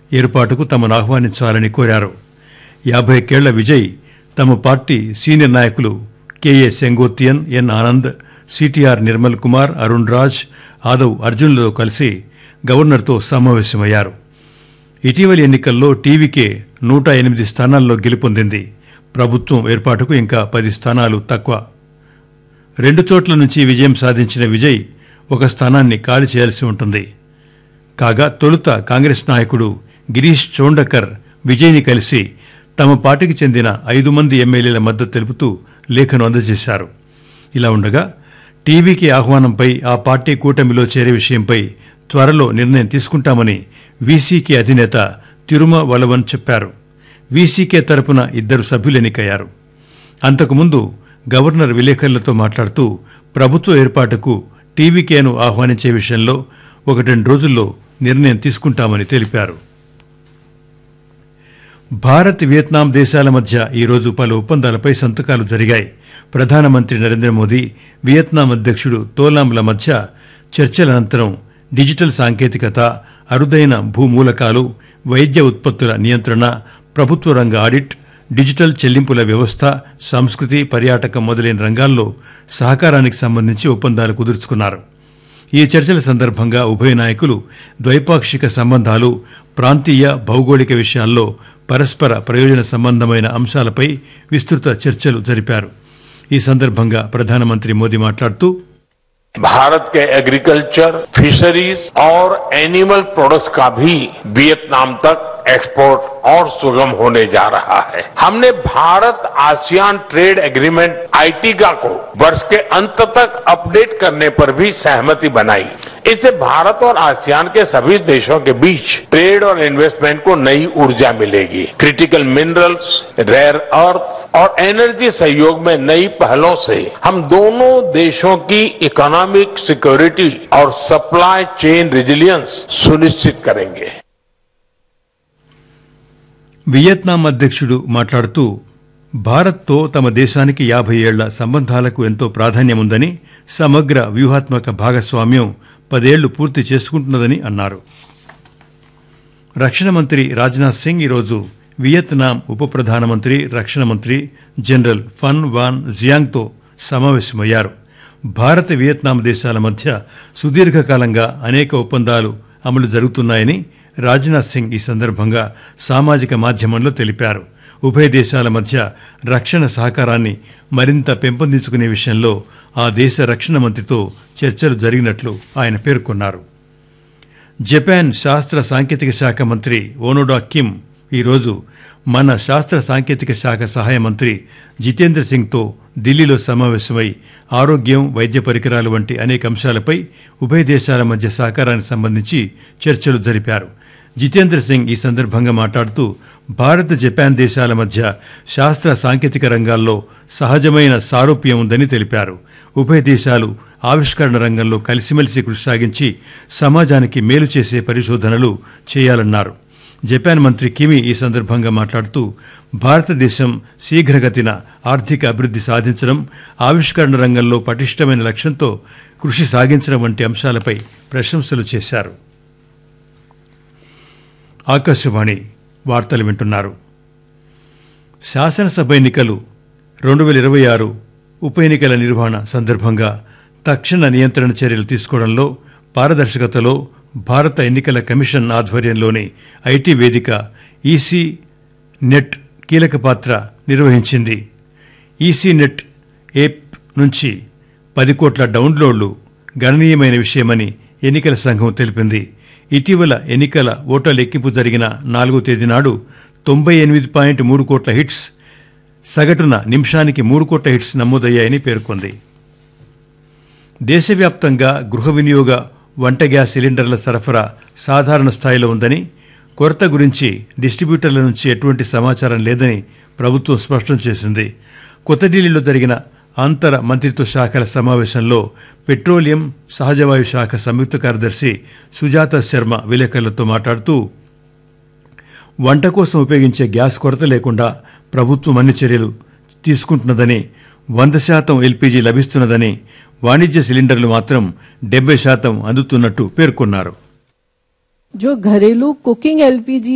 ఏర్పాటుకు తమను ఆహ్వానించాలని కోరారు యాభై కేళ్ల విజయ్ తమ పార్టీ సీనియర్ నాయకులు K A Sengottaiyan N Anand C T R Nirmal Kumar Arun Raj Aadhav అర్జున్లతో కలిసి గవర్నర్తో సమావేశమయ్యారు ఇటీవలి ఎన్నికల్లో టీవీకే నూట ఎనిమిది స్థానాల్లో గెలుపొందింది ప్రభుత్వం ఏర్పాటుకు ఇంకా పది స్థానాలు తక్కువ రెండు చోట్ల నుంచి విజయం సాధించిన విజయ్ ఒక స్థానాన్ని ఖాళీ చేయాల్సి ఉంటుంది కాగా తొలుత కాంగ్రెస్ నాయకుడు గిరీష్ చోండకర్ విజయ్ని కలిసి తమ పార్టీకి చెందిన ఐదు మంది ఎమ్మెల్యేల మద్దతు తెలుపుతూ లేఖను అందజేశారు ఇలా ఉండగా టీవీకి ఆహ్వానంపై ఆ పార్టీ కూటమిలో చేరే విషయంపై త్వరలో నిర్ణయం తీసుకుంటామని వీసీకే అధినేత తిరుమ వలవన్ చెప్పారు వీసీకే తరపున ఇద్దరు సభ్యులు ఎన్నికయ్యారు అంతకుముందు గవర్నర్ విలేకరులతో మాట్లాడుతూ ప్రభుత్వ ఏర్పాటుకు టీవీకేను ఆహ్వానించే విషయంలో ఒకటి రెండు రోజుల్లో నిర్ణయం తీసుకుంటామని తెలిపారు భారత్ వియత్నాం దేశాల మధ్య ఈరోజు పలు ఒప్పందాలపై సంతకాలు జరిగాయి ప్రధానమంత్రి నరేంద్ర మోదీ వియత్నాం అధ్యక్షుడు తోలాంల మధ్య చర్చల అనంతరం డిజిటల్ సాంకేతికత అరుదైన భూమూలకాలు వైద్య ఉత్పత్తుల నియంత్రణ ప్రభుత్వ రంగ ఆడిట్ డిజిటల్ చెల్లింపుల వ్యవస్థ సంస్కృతి పర్యాటకం మొదలైన రంగాల్లో సహకారానికి సంబంధించి ఒప్పందాలు కుదుర్చుకున్నారు ఈ చర్చల సందర్భంగా ఉభయ నాయకులు ద్వైపాక్షిక సంబంధాలు ప్రాంతీయ భౌగోళిక విషయాల్లో పరస్పర ప్రయోజన సంబంధమైన అంశాలపై విస్తృత చర్చలు జరిపారు ఈ సందర్భంగా ప్రధానమంత్రి మోదీ మాట్లాడుతూ भारत के एग्रीकल्चर फिशरीज और एनिमल प्रोडक्ट्स का भी वियतनाम तक एक्सपोर्ट और सुगम होने जा रहा है हमने Bharat ASEAN trade agreement AITIGA को वर्ष के अंत तक अपडेट करने पर भी सहमति बनाई इससे भारत और आसियान के सभी देशों के बीच ट्रेड और इन्वेस्टमेंट को नई ऊर्जा मिलेगी क्रिटिकल मिनरल्स रेयर अर्थ और एनर्जी सहयोग में नई पहलों से हम दोनों देशों की इकोनॉमिक सिक्योरिटी और सप्लाई चेन रिजिलियंस सुनिश्चित करेंगे వియత్నాం అధ్యక్షుడు మాట్లాడుతూ భారత్తో తమ దేశానికి యాభై ఏళ్ల సంబంధాలకు ఎంతో ప్రాధాన్యముందని సమగ్ర వ్యూహాత్మక భాగస్వామ్యం పదేళ్లు పూర్తి చేసుకుంటున్నదని అన్నారు రక్షణ మంత్రి రాజ్నాథ్ సింగ్ ఈరోజు వియత్నాం ఉప ప్రధానమంత్రి రక్షణ మంత్రి జనరల్ ఫన్ వాన్ జియాంగ్తో సమావేశమయ్యారు భారత్ వియత్నాం దేశాల మధ్య సుదీర్ఘకాలంగా అనేక ఒప్పందాలు అమలు జరుగుతున్నాయని రాజ్నాథ్ సింగ్ ఈ సందర్భంగా సామాజిక మాధ్యమంలో తెలిపారు ఉభయ దేశాల మధ్య రక్షణ సహకారాన్ని మరింత పెంపొందించుకునే విషయంలో ఆ దేశ రక్షణ మంత్రితో చర్చలు జరిగినట్లు ఆయన పేర్కొన్నారు జపాన్ శాస్త్ర సాంకేతిక శాఖ మంత్రి ఓనోడా కిమ్ ఈరోజు మన శాస్త్ర సాంకేతిక శాఖ సహాయ మంత్రి జితేంద్ర సింగ్తో ఢిల్లీలో సమావేశమై ఆరోగ్యం వైద్య పరికరాలు వంటి అనేక అంశాలపై ఉభయ దేశాల మధ్య సహకారానికి సంబంధించి చర్చలు జరిపారు జితేంద్ర సింగ్ ఈ సందర్భంగా మాట్లాడుతూ భారత్ జపాన్ దేశాల మధ్య శాస్త్ర సాంకేతిక రంగాల్లో సహజమైన సారూప్యం ఉందని తెలిపారు ఉభయ దేశాలు ఆవిష్కరణ రంగంలో కలిసిమెలిసి కృషి సాగించి సమాజానికి మేలు చేసే పరిశోధనలు చేయాలన్నారు జపాన్ మంత్రి కిమి ఈ సందర్భంగా మాట్లాడుతూ భారతదేశం శీఘ్రగతిన ఆర్థిక అభివృద్ధి సాధించడం ఆవిష్కరణ రంగంలో పటిష్టమైన లక్ష్యంతో కృషి సాగించడం వంటి అంశాలపై ప్రశంసలు చేశారు ఆకాశవాణి వార్తలు వింటున్నారు శాసనసభ ఎన్నికలు రెండు వేల ఇరవై ఆరు ఉప ఎన్నికల నిర్వహణ సందర్భంగా తక్షణ నియంత్రణ చర్యలు తీసుకోవడంలో పారదర్శకతలో భారత ఎన్నికల కమిషన్ ఆధ్వర్యంలోని ఐటీ వేదిక ఈసీ నెట్ కీలక పాత్ర నిర్వహించింది ఈసీ నెట్ ఏప్ నుంచి పది కోట్ల డౌన్లోడ్లు గణనీయమైన విషయమని ఎన్నికల సంఘం తెలిపింది ఇటీవల ఎన్నికల ఓట్ల లెక్కింపు జరిగిన నాలుగో తేదీ నాడు తొంభై ఎనిమిది పాయింట్ మూడు కోట్ల హిట్స్ సగటున నిమిషానికి మూడు కోట్ల హిట్స్ నమోదయ్యాయని పేర్కొంది దేశవ్యాప్తంగా గృహ వినియోగ వంట గ్యాస్ సిలిండర్ల సరఫరా సాధారణ స్థాయిలో ఉందని కొరత గురించి డిస్ట్రిబ్యూటర్ల నుంచి ఎటువంటి సమాచారం లేదని ప్రభుత్వం స్పష్టం చేసింది కొత్త ఢిల్లీలో జరిగిన అంతర మంత్రిత్వ శాఖల సమావేశంలో పెట్రోలియం సహజవాయు శాఖ సంయుక్త కార్యదర్శి సుజాత శర్మ విలేకరులతో మాట్లాడుతూ వంట కోసం ఉపయోగించే గ్యాస్ కొరత లేకుండా ప్రభుత్వం అన్ని చర్యలు తీసుకుంటున్నదని వంద శాతం ఎల్పీజీ లభిస్తున్నదని వాణిజ్య సిలిండర్లు మాత్రం డెబ్బై శాతం అందుతున్నట్టు పేర్కొన్నారు जो घरेलू कुकिंग एलपीजी